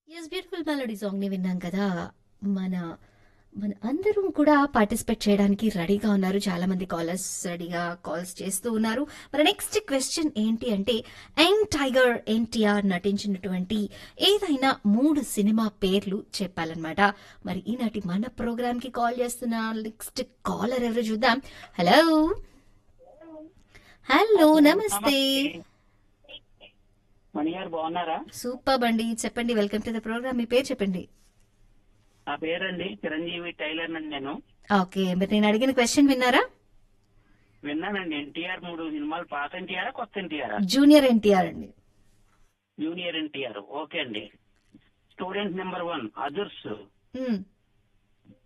Yes beautiful melody song ని విన్నాం కదా మన మన అందరం కూడా పార్టిసిపేట్ చేయడానికి రెడీగా ఉన్నారు చాలా మంది కాలర్స్ రెడీగా కాల్స్ చేస్తూ ఉన్నారు మరి నెక్స్ట్ క్వశ్చన్ ఏంటి అంటే యంగ్ టైగర్ ఎన్టీఆర్ నటించినటువంటి ఏదైనా మూడు సినిమా పేర్లు చెప్పాలన్నమాట మరి ఈనాటి మన ప్రోగ్రామ్ కి కాల్ చేస్తున్న నెక్స్ట్ కాలర్ ఎవరు చూద్దాం హలో హలో నమస్తే మణి గారు బాగున్నారా సూపర్ అండి చెప్పండి వెల్కమ్ టు ద ప్రోగ్రామ్ మీ పేరు చెప్పండి నా పేరండి చిరంజీవి టైలర్ అండి నేను ఓకే మరి నేను అడిగిన క్వశ్చన్ విన్నారా విన్నానండి ఎన్టీఆర్ మూడు సినిమాలు పాత ఎన్టీఆర్ కొత్త ఎన్టీఆర్ జూనియర్ ఎన్టీఆర్ అండి జూనియర్ ఎన్టీఆర్ ఓకే అండి స్టూడెంట్ నెంబర్ వన్ అదుర్స్ మ్మ్.